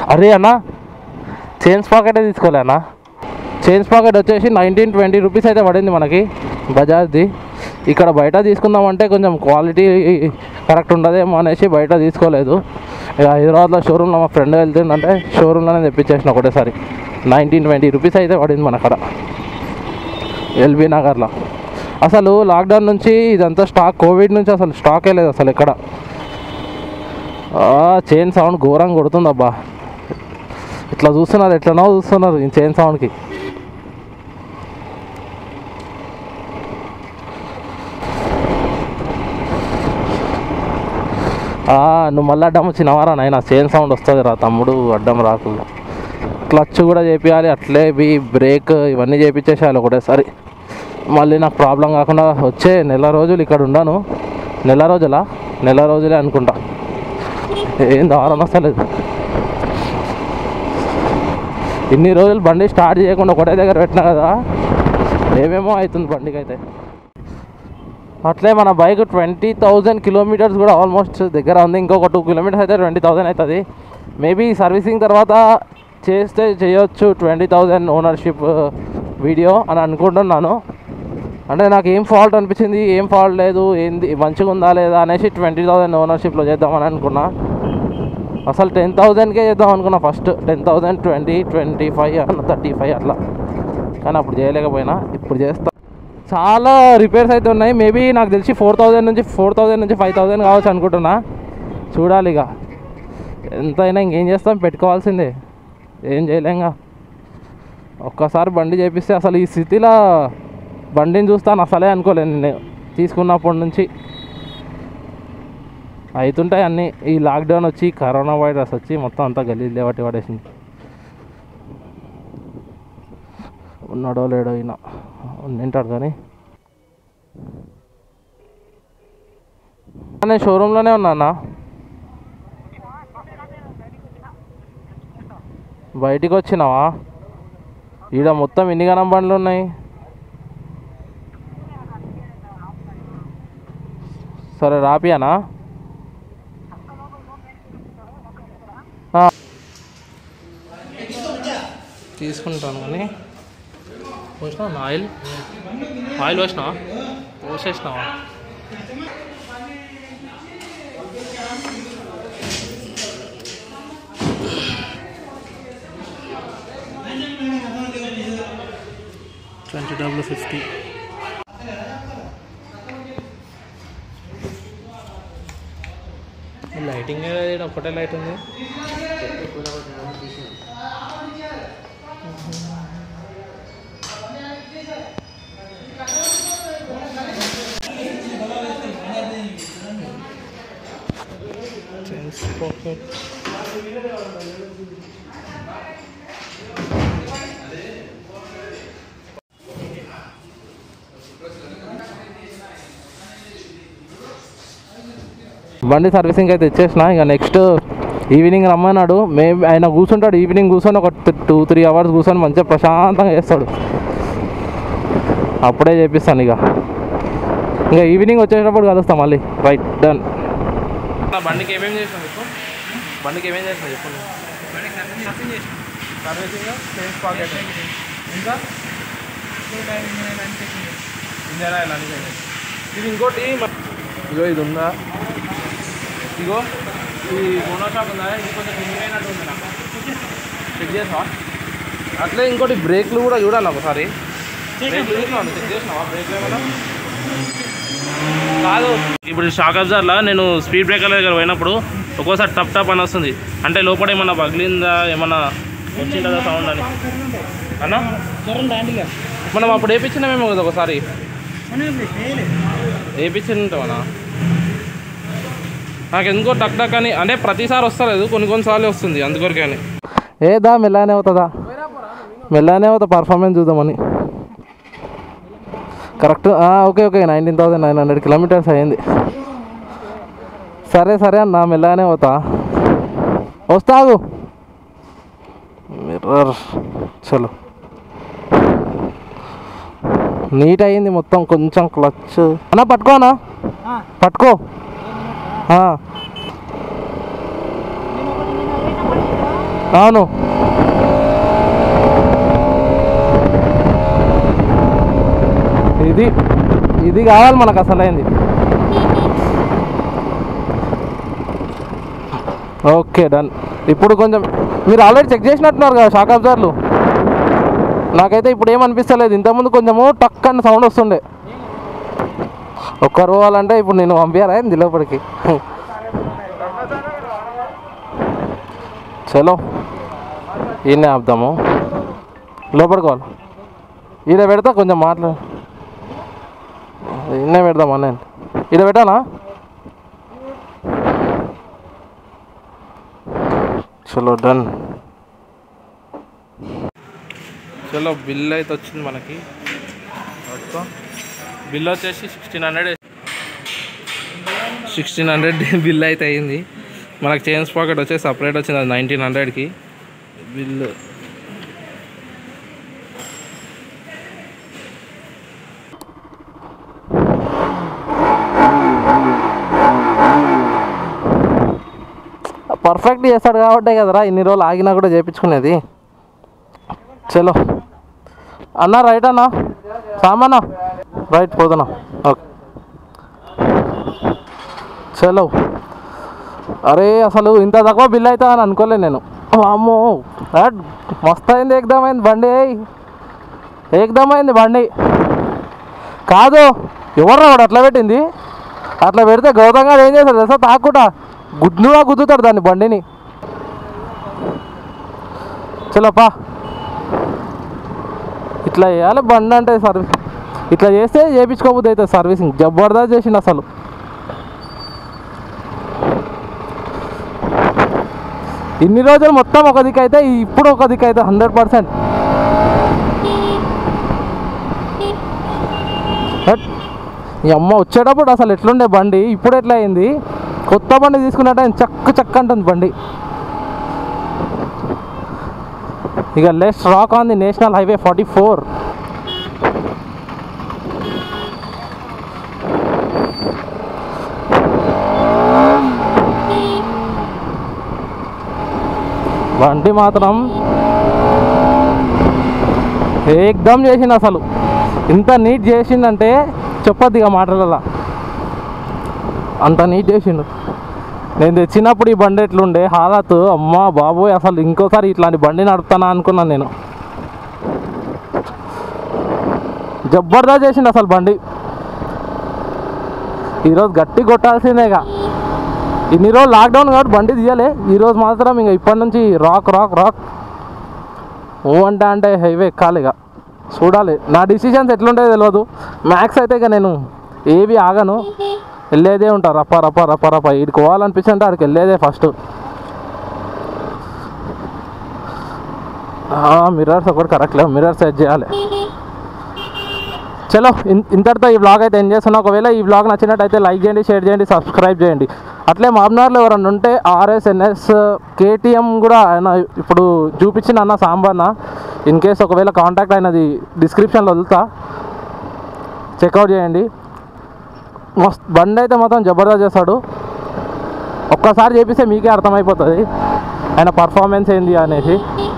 అరే అన్న చైన్స్ పాకెటే తీసుకోలే అన్న చైన్స్ పాకెట్ వచ్చేసి నైన్టీన్ ట్వంటీ రూపీస్ అయితే పడింది మనకి బజాజ్ది ఇక్కడ బయట తీసుకుందామంటే కొంచెం క్వాలిటీ కరెక్ట్ ఉండదేమో అనేసి బయట తీసుకోలేదు ఇక హైదరాబాద్లో షోరూంలో మా ఫ్రెండ్ వెళ్తుందంటే షోరూంలోనే తెప్పించేసిన ఒకటేసారి నైన్టీన్ ట్వంటీ రూపీస్ అయితే పడింది మన అక్కడ ఎల్బీ నగర్లో అసలు లాక్డౌన్ నుంచి ఇదంతా స్టాక్ కోవిడ్ నుంచి అసలు స్టాకే లేదు అసలు ఎక్కడ చైన్ సౌండ్ ఘోరంగా కొడుతుంది అబ్బా ఇట్లా చూస్తున్నారు ఎట్లనో చూస్తున్నారు ఈ చైన్ సౌండ్కి ఆ, నువ్వు మళ్ళీ అడ్డం వచ్చినవారా నాయన చైన్ సౌండ్ వస్తుంది రా తమ్ముడు అడ్డం రాకుండా క్లచ్ కూడా చేపియాలి అట్లే బి బ్రేక్ ఇవన్నీ చేపించేసేయాలి ఒకటేసారి మళ్ళీ నాకు ప్రాబ్లం కాకుండా వచ్చే నెల రోజులు ఇక్కడ ఉన్నాను నెల రోజులా నెల రోజులే అనుకుంటా ఏం దారం వస్తలేదు ఇన్ని రోజులు బండి స్టార్ట్ చేయకుండా ఒకటే దగ్గర పెట్టినా కదా ఏమేమో అవుతుంది బండికి అయితే అట్లే మన బైక్ ట్వంటీ థౌజండ్ కిలోమీటర్స్ కూడా ఆల్మోస్ట్ దగ్గర ఉంది ఇంకొక టూ కిలోమీటర్స్ అయితే ట్వంటీ థౌజండ్ అవుతుంది మేబీ సర్వీసింగ్ తర్వాత చేస్తే చేయొచ్చు ట్వంటీ థౌజండ్ ఓనర్షిప్ వీడియో అని అనుకుంటున్నాను అంటే నాకు ఏం ఫాల్ట్ అనిపించింది ఏం ఫాల్ట్ లేదు ఏంది మంచిగా ఉందా లేదా అనేసి ట్వంటీ థౌజండ్ ఓనర్షిప్లో చేద్దామని అనుకున్నా అసలు టెన్ థౌజండ్కే చేద్దాం అనుకున్నా first ten thousand twenty twenty five thirty five అట్లా కానీ అప్పుడు చేయలేకపోయినా ఇప్పుడు చేస్తా చాలా రిపేర్స్ అయితే ఉన్నాయి మేబీ నాకు తెలిసి ఫోర్ థౌజండ్ నుంచి ఫోర్ థౌజండ్ నుంచి ఫైవ్ థౌజండ్ కావచ్చు అనుకుంటున్నా చూడాలి ఇక ఎంతైనా ఇంకేం చేస్తాం పెట్టుకోవాల్సిందే ఏం చేయలేంగా ఒక్కసారి బండి చేపిస్తే అసలు ఈ స్థితిలో బండిని చూస్తాను అసలే అనుకోలేను నేను తీసుకున్నప్పటి నుంచి అవుతుంటాయి అన్నీ ఈ లాక్డౌన్ వచ్చి కరోనా వైరస్ వచ్చి మొత్తం అంతా గలీజ్ లేవట్టి పడేసింది ఉన్నాడో లేడో ఈయన ఉండింటాడు కానీ నేను షోరూంలోనే ఉన్నానా బయటికి వచ్చినావా ఈడ మొత్తం ఎన్ని గణం బండ్లు ఉన్నాయి సరే రాపియానా ఆ. తీసుకుంటాను కానీ పోసినావా ఆయిల్ ఆయిల్ పోసినావా పోసేసినావా ట్వంటీ డబ్ల్యూ ఫిఫ్టీ లైటింగ్ ఒకటే లైట్ ఉంది Change pocket. బండి సర్వీసింగ్ అయితే ఇచ్చేసిన ఇక నెక్స్ట్ ఈవినింగ్ రమ్మన్నాడు మే ఆయన కూర్చుంటాడు ఈవినింగ్ కూర్చొని ఒక టూ త్రీ అవర్స్ కూర్చొని మంచిగా ప్రశాంతంగా చేస్తాడు అప్పుడే చేపిస్తాను ఇక ఇంకా ఈవినింగ్ వచ్చేటప్పుడు కలుస్తాం మళ్ళీ రైట్ డన్ బండికి ఏమేమి చేసినా చెప్పు బండికి ఏమేమి చేసినా చెప్పు సర్వీసింగ్ చేంజ్ పాకెట్ ఇంకా ఇంజన్ ఆయిల్ అన్ని చేయండి. ఇది ఇంకోటి మ- ఇగో ఇది ఉందా ఇగో ఈ మోనో షాప్ ఉందా ఇది కొంచెం కింద అయినట్టు ఉంది నాకు చెక్ చేసావా అట్లే ఇంకోటి బ్రేక్లు కూడా చూడాలి ఒకసారి బ్రేక్లు చూసినావా చెక్ చేసినావా బ్రేక్లు ఏమైనా కాదు ఇప్పుడు షాక్ అబ్జర్వ్లా నేను స్పీడ్ బ్రేకర్ల దగ్గర పోయినప్పుడు ఒక్కోసారి టప్ టప్ అని వస్తుంది అంటే లోపల ఏమన్నా పగిలిందా ఏమన్నా వచ్చిందా సౌండ్ అని అన్నా మనం అప్పుడు వేయించినామేమో కదా ఒకసారి వేయించుంటామన్నా నాకు ఎందుకో టక్ టక్ అని అంటే ప్రతిసారి వస్తలేదు కొన్ని కొన్నిసార్లు వస్తుంది అందుకొరకే అని ఏదా మెల్లనే అవుతుందా మెల్లనే అవుతా పర్ఫార్మెన్స్ చూద్దామని correct okay okay nineteen thousand nine hundred kilometres అయింది సరే సరే అన్న మెల్లగానే పోతా వస్తాగు మిర్రర్ చలో నీట్ అయ్యింది మొత్తం కొంచెం క్లచ్ అన్న పట్టుకోనా పట్టుకో ఆ. అవును ఇది ఇది కావాలి మనకు అసలైంది ఓకే డన్ ఇప్పుడు కొంచెం మీరు ఆల్రెడీ చెక్ చేసినట్టున్నారు కదా షాక్ అబ్జర్లు నాకైతే ఇప్పుడు ఏమనిపిస్తలేదు ఇంతకుముందు కొంచెము టక్ అని సౌండ్ వస్తుండే ఒక్కరు పోవాలంటే ఇప్పుడు నేను పంపించారా ఏంది లోపలికి చలో ఈయనే ఆపుదాము లోపలికి పోవాలి ఈడ పెడతా కొంచెం మాట్లాడు ఈయనే పెడదాం అన్న ఈడ పెట్టానా చలో డన్ చలో బిల్ అయితే వచ్చింది మనకి పట్టుకో బిల్ వచ్చేసి sixteen hundred sixteen hundred bill అయితే అయింది మనకు చైన్స్ పాకెట్ వచ్చేసి సపరేట్ వచ్చింది అది నైన్టీన్ హండ్రెడ్కి బిల్లు పర్ఫెక్ట్ చేస్తాడు కాబట్టే కదరా ఇన్ని రోజులు ఆగినా కూడా చేయించుకునేది చలో అన్న రైట్ అన్న సామానా రైట్ పోతున్నా ఓకే చలో అరే అసలు ఇంత తక్కువ బిల్ అవుతా అని అనుకోలే నేను అమ్మో అట్ మస్తు అయింది ఏకదమ్ అయింది బండి ఏకదమ్ అయింది బండి కాదు ఎవరు వాడు అట్లా పెట్టింది అట్లా పెడితే గౌతమ్ గారు ఏం చేస్తాడు తెలుసా తాకుండా గుడ్లుగా గుద్దుతాడు దాన్ని బండిని చలోపా ఇట్లా చేయాలి బండి అంటే సర్వీస్ ఇట్లా చేస్తే చేయించుకోబోద్ది అవుతుంది సర్వీసింగ్ జబర్దస్త్ చేసిండు అసలు ఇన్ని రోజులు మొత్తం ఒక దిక్కు అయితే ఇప్పుడు ఒక దిక్కు అయితే హండ్రెడ్ పర్సెంట్ ఈ అమ్మ వచ్చేటప్పుడు అసలు ఎట్లుండే బండి ఇప్పుడు ఎట్లా అయింది కొత్త బండి తీసుకున్నట్టు చక్క చక్క అంటుంది బండి ఇక let's rock on the national highway forty four బండి మాత్రం ఏకదమ్ చేసిండు అసలు ఇంత నీట్ చేసిండంటే చెప్పొద్దు ఇక మాటలలో అంత నీట్ చేసిండు నేను తెచ్చినప్పుడు ఈ బండి ఎట్లుండే హాలత్ అమ్మా బాబోయ్ అసలు ఇంకోసారి ఇట్లాంటి బండి నడుపుతానా అనుకున్నాను నేను జబర్దస్త్ చేసిండు అసలు బండి ఈరోజు గట్టి కొట్టాల్సిందేగా ఇన్ని రోజులు లాక్డౌన్ కాబట్టి బండి తీయలే ఈరోజు మాత్రం ఇంకా ఇప్పటి నుంచి రాక్ రాక్ రాక్ ఓ అంటే అంటే హైవే ఎక్కాలి ఇక చూడాలి నా డిసిషన్స్ ఎట్లుంటాయో తెలియదు మ్యాక్స్ అయితే ఇక నేను ఏవి ఆగను వెళ్ళేదే ఉంటా రప్ప రప్ప రప్ప రప్ప ఇక్కడికి పోవాలనిపించింటే అక్కడికి వెళ్ళేదే ఫస్ట్ మిర్రర్స్ ఒకటి కరెక్ట్ లేవు మిర్రర్ సెట్ చేయాలి చలో ఇన్- ఇంతటితో ఈ బ్లాగ్ అయితే ఎండ్ చేస్తున్నా ఒకవేళ ఈ బ్లాగ్ నచ్చినట్టయితే లైక్ చేయండి షేర్ చేయండి సబ్స్క్రైబ్ చేయండి అట్లే మామ్నార్లో ఎవరన్నా ఉంటే ఆర్ఎస్ఎన్ఎస్ కేటీఎం కూడా ఆయన ఇప్పుడు చూపించిన అన్న సాంబన్న ఇన్ కేస్ ఒకవేళ కాంటాక్ట్ అయినది డిస్క్రిప్షన్లో వదులుతా చెక్అవుట్ చేయండి మస్త్ బండి అయితే మొత్తం జబర్దస్త్ చేస్తాడు ఒక్కసారి చేపిస్తే మీకే అర్థమైపోతుంది ఆయన పర్ఫార్మెన్స్ ఏంది అనేసి